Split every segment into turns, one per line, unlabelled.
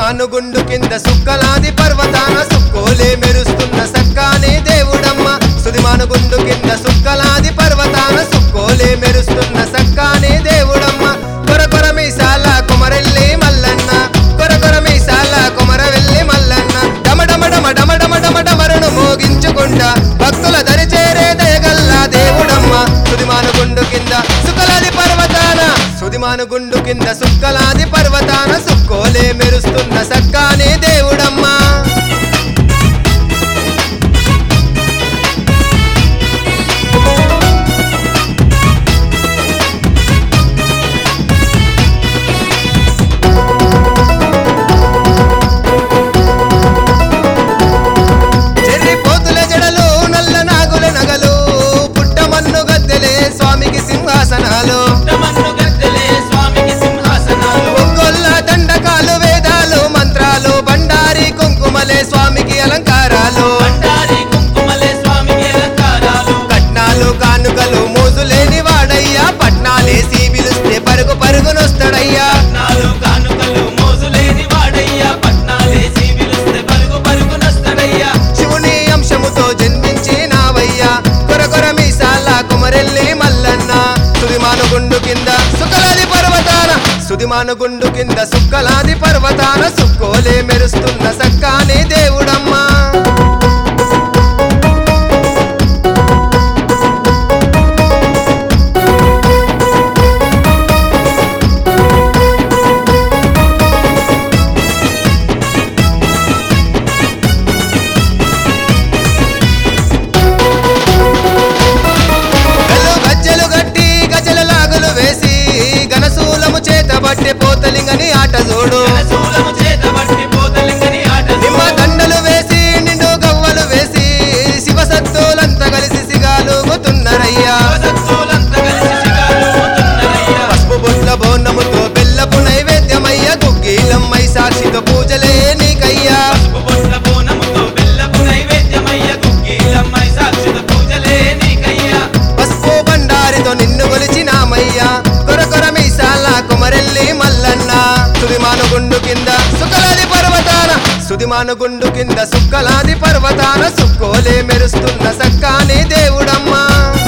మానుగుండు కింద సుక్కలాది పర్వతాన సుక్కోలే మెరుస్తున్న సక్కానే దేవుడమ్మ సుది మానుగుండు కింద సుక్కలాది పర్వతాన సుక్కోలే మెరుస్తున్న సక్కానే దేవుడమ్మ కొర కొర మీసాల కుమరెల్లి మల్లన్న కొర కొర మీసాల కుమరవెల్లి మల్లన్న డమ డమ డమ డమ డమ డమ డమరును మోగించుకుంటా భక్తుల దరి చేరే దయగల్లా దేవుడమ్మ సుదిమానుగుండు కింద సుకలాది పర్వతాన సుదిమానుగుండు కింద సుక్కలాది పర్వతాన సుక్కోలే మెరుస్తున్న సక్కానే దేవుడమ్మా చెర్రి పోతుల జడలు నల్ల నాగుల నగలు పుట్టమన్ను గద్దెలే స్వామికి సింహాసనాలు
పుట్టమన్ను గద్దెలే స్వామికి సింహాసనాలు
ఒంగొల్ల దండకాలు వేదాలు మంత్రాలు బండారి కుంకుమలే స్వామికి అలంకారాలు
బండారి కుంకుమలే స్వామికి అలంకారాలు
కట్నాలు కానుకలు మోజులేని వాడయ్యా పట్నాలేసి పిలుస్తే పరుగు పరుగునొస్తాడయ్యా
పట్నాలు కానుకలు మోజులేని వాడయ్యా పట్నాలేసి పిలుస్తే పరుగు పరుగునొస్తాడయ్యా
శివుని అంశముతో జన్మించినావయ్యా కొర కొర మీసాల కుమరెల్లి మల్లన్న సుదిమానుగుండు కింద సుకలాది పర్వతాన సుదిమానుగుండు కింద సుక్కలాది పర్వతాన సుక్కోలే మెరుస్తున్న సక్కాని దేవుడమ్మా గల్లు గజ్జలు గట్టి గజల లాగులు వేసి గనసూలము చేత బట్టె పోతలింగని ఆట చూడు
శూలము చేత బట్టి పోతలింగని ఆట
నిమ్మ దండలు వేసి నిండు గవ్వలు వేసి శివసత్తులంతా కలిసి సిగాలు గుతున్నారయ్యా
సత్తులంతా కలిసి శిఖాలు పోతున్నారయ్యా
పసుపు బొట్ల బోన్నముతో బెల్లపు నైవేద్యమయ్య గుగ్గీలమ్మై సాక్షితో పూజలే నీకయ్యా
పసుపు బొట్ల బోనముతో బెల్లపు నైవేద్యమయ్య కుక్కీలమ్మై సాక్షిత పూజలే నీకయ్యా
పసుపు బండారితో నిన్ను కొలిచినామయ్యా కొర కొర మీసాల కుమరెల్లి మల్లన్న సుదిమానుగుండు కింద సుకలాది పర్వతాన సుదిమానుగుండు కింద సుక్కలాది పర్వతాన సుక్కోలే మెరుస్తున్న సక్కాని దేవుడమ్మా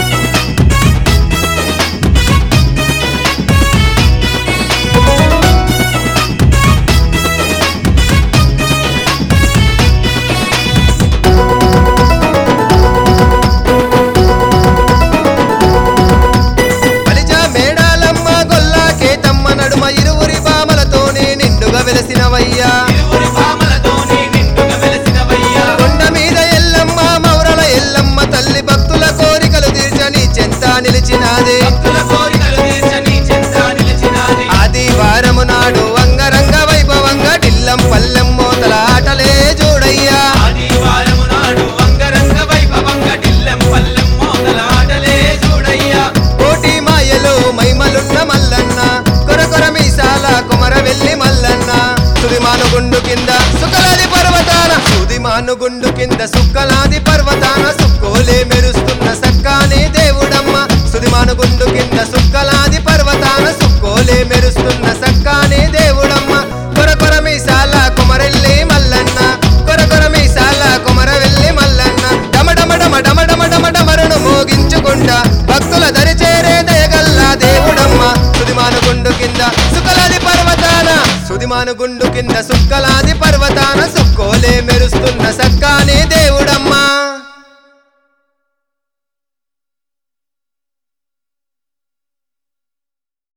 బలిజ మేడాలమ్మ గొల్లా కేతమ్మ నడుమ ఇరువురి బామలతోనే నిండుగా వెలసినవయ్యా
ఇరువురి భామలతోని నిండుగా వెలసినవయ్యా
కొండ మీద ఎల్లమ్మ మౌరల ఎల్లమ్మ తల్లి భక్తుల కోరికలు తీర్చని చెంత నిలిచినాదే
భక్తుల కోరికలు తీర్చని చెంత నిలిచినాది
ఆదివారము నాడు అంగరంగ వైభవంగా ఢిల్లం పల్లెం మోతల ఆటలే చూడయ్యా
ఆదివారము నాడు అంగరంగ వైభవంగా ఢిల్లెం పల్లెం మోతల ఆటలే చూడయ్యా
కోటి మాయలు మైమలున్న మల్లన్న కొర కొర మీసాల కుమర వెళ్ళి మల్లన్న సుదిమానుగుండు కింద సుకలాది పర్వతాన సుదిమానుగుండు కింద సుక్కలాది పర్వతాన సుక్కోలే మెరుస్తున్న సక్కానే దేవుడమ్మ సుదిమానుగుండు కింద సుక్కలాది పర్వతాన సుక్కోలే మెరుస్తున్న సక్కానే దేవుడమ్మ కొర కొర మీసాల కుమరెల్లి మల్లన్న కొర కొర మీసాల కుమర వెళ్ళి మల్లన్న డమ డమ డమ డమ డమ డమ డమరును మోగించుకుంటా భక్తుల దరి చేరే దయగల్లా దేవుడమ్మ సుదిమానుగుండు కింద సుకలాది పర్వతాన సుదిమానుగుండు కింద సుక్కలాది పర్వతాన సుక్కోలే మెరుస్తున్న